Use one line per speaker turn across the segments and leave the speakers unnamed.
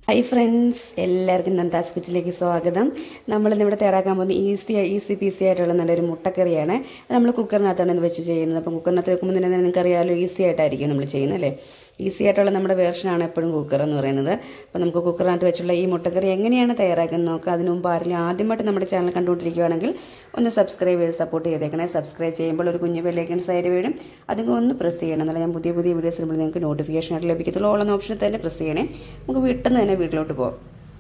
hi friends എല്ലാവർക്കും നന്ദാസ് കിച്ചണിലേക്ക് സ്വാഗതം നമ്മളിന്ന് ഇവിടെ തയ്യാറാക്കാൻ പോകുന്ന ഈസി ഈസി പീസി ആയിട്ടുള്ള നല്ലൊരു മുട്ടക്കറിയാണ് അത് നമ്മൾ കുക്കറിനകത്താണ് ഇത് വെച്ച് ചെയ്യുന്നത് അപ്പം കുക്കറിനകത്ത് വെക്കുമ്പോൾ തന്നെ നിങ്ങൾക്കറിയാമല്ലോ ഈസി ആയിട്ടായിരിക്കും നമ്മൾ ചെയ്യുന്നത് അല്ലേ ഈസി ആയിട്ടുള്ള നമ്മുടെ വേർഷനാണ് എപ്പോഴും കുക്കർ എന്ന് പറയുന്നത് അപ്പോൾ നമുക്ക് കുക്കറിനകത്ത് വെച്ചുള്ള ഈ മുട്ടക്കറി എങ്ങനെയാണ് തയ്യാറാക്കുന്നത് നോക്കുക അതിനു മുമ്പ് ആരെങ്കിലും ആദ്യമായിട്ട് നമ്മുടെ ചാനൽ കണ്ടുകൊണ്ടിരിക്കുകയാണെങ്കിൽ ഒന്ന് സബ്സ്ക്രൈബ് ചെയ്ത് സപ്പോർട്ട് ചെയ്തേക്കണേ സബ്സ്ക്രൈബ് ചെയ്യുമ്പോൾ ഒരു കുഞ്ഞു ബെല്ലൈക്കൺ സൈഡ് വീഴും അതും കൂടെ ഒന്ന് പ്രസ് ചെയ്യണം എന്നാലും ഞാൻ പുതിയ പുതിയ വീഡിയോസ് ഇടുമ്പോൾ നിങ്ങൾക്ക് നോട്ടിഫിക്കേഷൻ ആയിട്ട് ലഭിക്കത്തുള്ളൂ ഓൾ എന്ന ഓപ്ഷനിൽ തന്നെ പ്രസ് ചെയ്യണേ നമുക്ക് പെട്ടെന്ന് തന്നെ വീട്ടിലോട്ട് പോകാം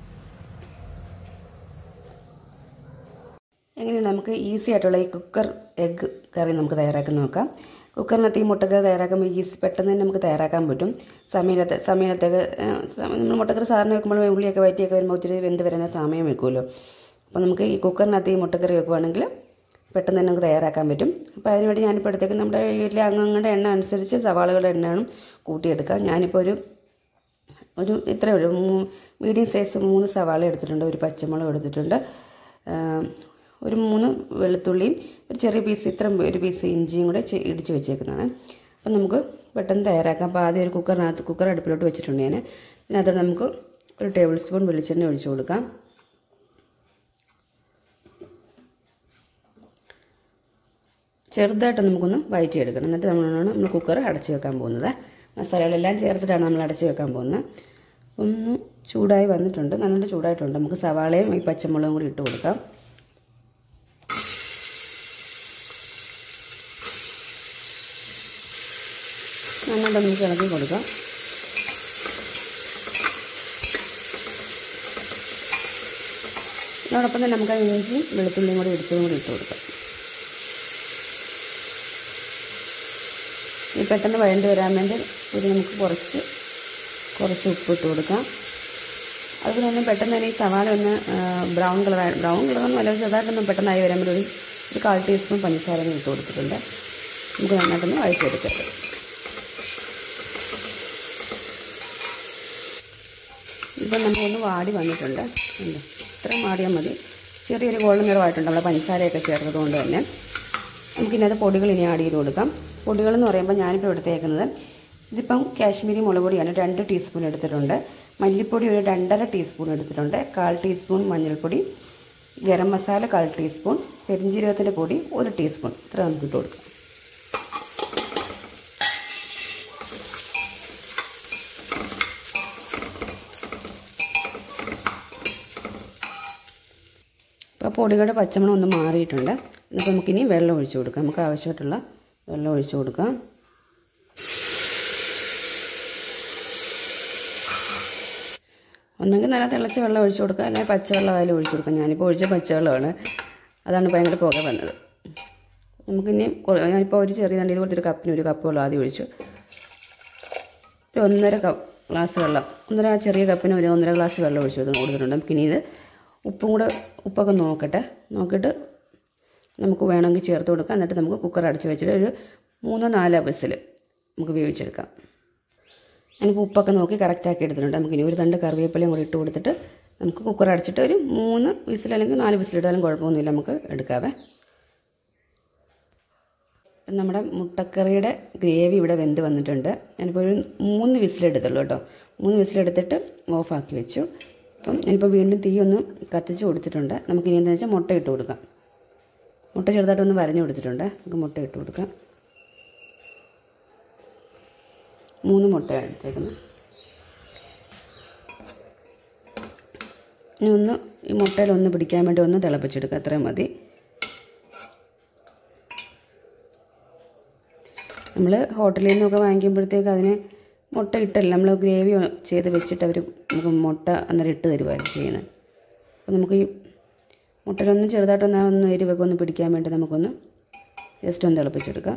എങ്ങനെയാണ് നമുക്ക് ഈസി ആയിട്ടുള്ള ഈ കുക്കർ എഗ്ഗ് കറി നമുക്ക് തയ്യാറാക്കി നോക്കാം കുക്കറിനകത്ത് ഈ മുട്ടക്കറി തയ്യാറാക്കുമ്പോൾ ഈസി പെട്ടെന്ന് തന്നെ നമുക്ക് തയ്യാറാക്കാൻ പറ്റും സമയത്ത് സമയത്തേക്ക് നമ്മൾ മുട്ടക്കറി സാറിന് വെക്കുമ്പോൾ ഉള്ളിയൊക്കെ വയറ്റിയൊക്കെ വരുമ്പോൾ ഒത്തിരി വെന്ത് വരാൻ സമയം വെക്കുമല്ലോ അപ്പോൾ നമുക്ക് ഈ കുക്കറിനകത്ത് ഈ മുട്ടക്കറി വെക്കുവാണെങ്കിൽ പെട്ടെന്ന് തന്നെ നമുക്ക് തയ്യാറാക്കാൻ പറ്റും അപ്പോൾ അതിനുവേണ്ടി ഞാനിപ്പോൾ എടുത്തേക്ക് നമ്മുടെ വീട്ടിലെ അംഗങ്ങളുടെ എണ്ണ അനുസരിച്ച് സവാളകളുടെ എണ്ണയാണ് കൂട്ടിയെടുക്കുക ഞാനിപ്പോൾ ഒരു ഒരു ഇത്ര ഒരു മീഡിയം സൈസ് മൂന്ന് സവാള എടുത്തിട്ടുണ്ട് ഒരു പച്ചമുളക് എടുത്തിട്ടുണ്ട് ഒരു മൂന്ന് വെളുത്തുള്ളിയും ഒരു ചെറിയ പീസ് ഇത്ര ഒരു പീസ് ഇഞ്ചിയും കൂടെ ഇടിച്ച് വെച്ചേക്കുന്നതാണ് അപ്പം നമുക്ക് പെട്ടെന്ന് തയ്യാറാക്കാം അപ്പോൾ ആദ്യം ഒരു കുക്കറിനകത്ത് കുക്കർ അടുപ്പിലോട്ട് വെച്ചിട്ടുണ്ട് ഞാൻ ഇതിനകത്തോട്ട് നമുക്ക് ഒരു ടേബിൾ സ്പൂൺ വെളിച്ചെണ്ണ ഒഴിച്ചു കൊടുക്കാം ചെറുതായിട്ട് നമുക്കൊന്ന് വയറ്റിയെടുക്കണം എന്നിട്ട് നമ്മളാണ് നമ്മൾ കുക്കർ അടച്ച് വെക്കാൻ പോകുന്നത് മസാലകളെല്ലാം ചേർത്തിട്ടാണ് നമ്മൾ അടച്ച് വെക്കാൻ പോകുന്നത് ഒന്ന് ചൂടായി വന്നിട്ടുണ്ട് നന്നായിട്ട് ചൂടായിട്ടുണ്ട് നമുക്ക് സവാളയും ഈ പച്ചമുളകും കൂടി ഇട്ട് കൊടുക്കാം നന്നായിട്ട് നമുക്ക് ഇളക്കി കൊടുക്കാം അതോടൊപ്പം തന്നെ നമുക്ക് ഇഞ്ചിയും വെളുത്തുള്ളിയും കൂടി ഇടിച്ചതും കൂടി ഇട്ട് കൊടുക്കാം ഈ പെട്ടെന്ന് വഴണ്ട് വരാൻ വേണ്ടി ഒരു നമുക്ക് കുറച്ച് കുറച്ച് ഉപ്പ് ഇട്ട് കൊടുക്കാം അതുപോലെ തന്നെ പെട്ടെന്ന് തന്നെ ഈ സവാള ഒന്ന് ബ്രൗൺ കളർ ബ്രൗൺ കളറൊന്നും അല്ല ചെറുതായിട്ടൊന്നും പെട്ടെന്നായി വരാൻ വേണ്ടി ഒരു ഒരു കാൽ ടീസ്പൂൺ പഞ്ചസാര ഇട്ട് കൊടുത്തിട്ടുണ്ട് നമുക്ക് നന്നായിട്ടൊന്ന് വഴറ്റിയെടുക്കാം ഇപ്പം നമ്മളൊന്ന് വാടി വന്നിട്ടുണ്ട് ഉണ്ട് ഇത്രയും വാടിയാൽ മതി ചെറിയൊരു ഗോൾഡൻ നിറമായിട്ടുണ്ട് നമ്മൾ പഞ്ചസാരയൊക്കെ ചേർത്തത് കൊണ്ട് തന്നെ നമുക്കിതിനകത്ത് പൊടികൾ ഇനി ആഡ് ചെയ്ത് കൊടുക്കാം പൊടികൾ എന്ന് പറയുമ്പോൾ ഞാനിപ്പോൾ എടുത്തേക്കുന്നത് ഇതിപ്പം കാശ്മീരി മുളക് പൊടിയാണ് രണ്ട് ടീസ്പൂൺ എടുത്തിട്ടുണ്ട് മല്ലിപ്പൊടി ഒരു രണ്ടര ടീസ്പൂൺ എടുത്തിട്ടുണ്ട് കാൽ ടീസ്പൂൺ മഞ്ഞൾപ്പൊടി ഗരം മസാല കാൽ ടീസ്പൂൺ പെരിഞ്ജീരകത്തിൻ്റെ പൊടി ഒരു ടീസ്പൂൺ ഇത്ര നമുക്ക് ഇട്ട് കൊടുക്കാം അപ്പോൾ പൊടികളുടെ പച്ചമണം ഒന്ന് മാറിയിട്ടുണ്ട് എന്നിട്ട് നമുക്കിനി വെള്ളം ഒഴിച്ചു കൊടുക്കാം നമുക്ക് ആവശ്യമായിട്ടുള്ള വെള്ളം ഒഴിച്ചു കൊടുക്കാം ഒന്നെങ്കിൽ നല്ല തിളച്ച വെള്ളം ഒഴിച്ചു കൊടുക്കുക അല്ലെങ്കിൽ പച്ചവെള്ളം ആയാലും ഒഴിച്ചു കൊടുക്കാം ഞാനിപ്പോൾ ഒഴിച്ച പച്ചവെള്ളമാണ് അതാണ് ഭയങ്കര പുക വന്നത് നമുക്കിനി ഞാനിപ്പോൾ ഒരു ചെറിയ തണ്ടി ഇതുപോലത്തെ ഒരു കപ്പിന് ഒരു കപ്പ് വെള്ളം ആദ്യം ഒഴിച്ചു ഒരു ഒന്നര കപ്പ് ഗ്ലാസ് വെള്ളം ഒന്നര ചെറിയ കപ്പിന് ഒരു ഒന്നര ഗ്ലാസ് വെള്ളം ഒഴിച്ചു കൊടുത്തിട്ടുണ്ട് നമുക്കിനി ഇത് ഉപ്പും കൂടെ ഉപ്പൊക്കെ നോക്കട്ടെ നോക്കിയിട്ട് നമുക്ക് വേണമെങ്കിൽ ചേർത്ത് കൊടുക്കാം എന്നിട്ട് നമുക്ക് കുക്കർ അടച്ച് വെച്ചിട്ട് ഒരു മൂന്നോ നാലോ വിസിൽ നമുക്ക് വേവിച്ചെടുക്കാം ഞാനിപ്പോൾ ഉപ്പൊക്കെ നോക്കി കറക്റ്റാക്കി എടുത്തിട്ടുണ്ട് നമുക്കിനി ഒരു തണ്ട് കറിവേപ്പിലയും കൂടി ഇട്ട് കൊടുത്തിട്ട് നമുക്ക് കുക്കർ അടച്ചിട്ട് ഒരു മൂന്ന് വിസിൽ അല്ലെങ്കിൽ നാല് വിസിലിട്ടാലും കുഴപ്പമൊന്നുമില്ല നമുക്ക് എടുക്കാവേ നമ്മുടെ മുട്ടക്കറിയുടെ ഗ്രേവി ഇവിടെ വെന്ത് വന്നിട്ടുണ്ട് ഞാനിപ്പോൾ ഒരു മൂന്ന് വിസിലെടുത്തുള്ളൂ കേട്ടോ മൂന്ന് വിസിലെടുത്തിട്ട് ഓഫാക്കി വെച്ചു അപ്പം ഞാനിപ്പോൾ വീണ്ടും തീ ഒന്ന് കത്തിച്ച് കൊടുത്തിട്ടുണ്ട് നമുക്ക് ഇനി എന്താണെന്ന് വെച്ചാൽ മുട്ട ഇട്ട് കൊടുക്കാം മുട്ട ചെറുതായിട്ടൊന്ന് വരഞ്ഞു കൊടുത്തിട്ടുണ്ട് നമുക്ക് മുട്ട ഇട്ട് കൊടുക്കാം മൂന്ന് മുട്ടയാണ് എടുത്തേക്കുന്നത് ഇനി ഒന്ന് ഈ മുട്ടയിൽ ഒന്ന് പിടിക്കാൻ വേണ്ടി ഒന്ന് തിളപ്പിച്ചെടുക്കുക അത്രയും മതി നമ്മൾ ഹോട്ടലിൽ നിന്നൊക്കെ വാങ്ങിക്കുമ്പോഴത്തേക്ക് അതിന് മുട്ട ഇട്ടല്ല നമ്മൾ ഗ്രേവി ചെയ്ത് വെച്ചിട്ട് അവർ നമുക്ക് മുട്ട അന്നേരം ഇട്ട് തരുമായിരുന്നു ചെയ്യുന്നത് അപ്പോൾ നമുക്ക് ഈ മുട്ടയിലൊന്ന് ചെറുതായിട്ടൊന്ന് ഒന്ന് എരിവൊക്കെ ഒന്ന് പിടിക്കാൻ വേണ്ടി നമുക്കൊന്ന് ജസ്റ്റ് ഒന്ന് തിളപ്പിച്ചെടുക്കാം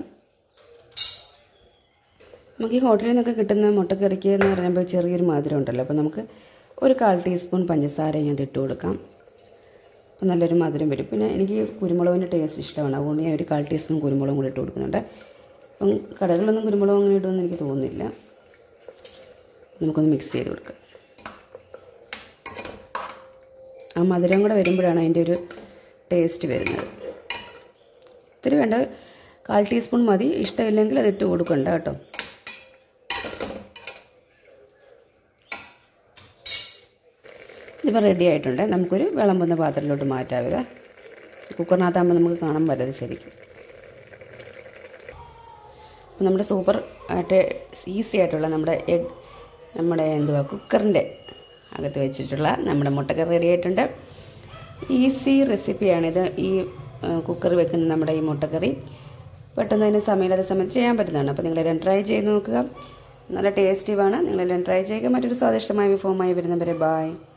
നമുക്ക് ഈ ഹോട്ടലിൽ നിന്നൊക്കെ കിട്ടുന്ന മുട്ടക്കറിക്ക് എന്ന് പറയുമ്പോൾ ചെറിയൊരു മധുരം ഉണ്ടല്ലോ അപ്പോൾ നമുക്ക് ഒരു കാൽ ടീസ്പൂൺ പഞ്ചസാര ഞാൻ ഇട്ട് കൊടുക്കാം അപ്പോൾ നല്ലൊരു മധുരം വരും പിന്നെ എനിക്ക് കുരുമുളകിൻ്റെ ടേസ്റ്റ് ഇഷ്ടമാണ് അതുകൊണ്ട് ഞാൻ ഒരു കാൽ ടീസ്പൂൺ കുരുമുളകും കൂടി ഇട്ട് കൊടുക്കുന്നുണ്ട് അപ്പം കടകളിലൊന്നും കുരുമുളക് അങ്ങനെ ഇടുമെന്ന് എനിക്ക് തോന്നുന്നില്ല നമുക്കൊന്ന് മിക്സ് ചെയ്ത് കൊടുക്കാം ആ മധുരം കൂടെ വരുമ്പോഴാണ് അതിൻ്റെ ഒരു ടേസ്റ്റ് വരുന്നത് ഇത്തിരി വേണ്ട കാൽ ടീസ്പൂൺ മതി ഇഷ്ടമില്ലെങ്കിൽ അത് ഇട്ട് കൊടുക്കണ്ട കേട്ടോ ഇതിപ്പോൾ റെഡി ആയിട്ടുണ്ട് നമുക്കൊരു വിളമ്പുന്ന പാത്രത്തിലോട്ട് മാറ്റാവില്ല കുക്കറിനകത്താകുമ്പോൾ നമുക്ക് കാണാൻ പറ്റത് ശരിക്കും അപ്പോൾ നമ്മുടെ സൂപ്പർ ആയിട്ട് ഈസി ആയിട്ടുള്ള നമ്മുടെ എഗ് നമ്മുടെ എന്തുവാ കുക്കറിൻ്റെ അകത്ത് വെച്ചിട്ടുള്ള നമ്മുടെ മുട്ടക്കറി റെഡി ആയിട്ടുണ്ട് ഈസി റെസിപ്പിയാണിത് ഈ കുക്കർ വെക്കുന്ന നമ്മുടെ ഈ മുട്ടക്കറി പെട്ടെന്ന് തന്നെ സമയമില്ലാത്ത സമയത്ത് ചെയ്യാൻ പറ്റുന്നതാണ് അപ്പോൾ നിങ്ങളെല്ലാം ട്രൈ ചെയ്ത് നോക്കുക നല്ല ടേസ്റ്റിവാണ് നിങ്ങളെല്ലാം ട്രൈ ചെയ്യുക മറ്റൊരു സ്വാദിഷ്ടമായ വിഭവമായി വരുന്നവരെ ബായ്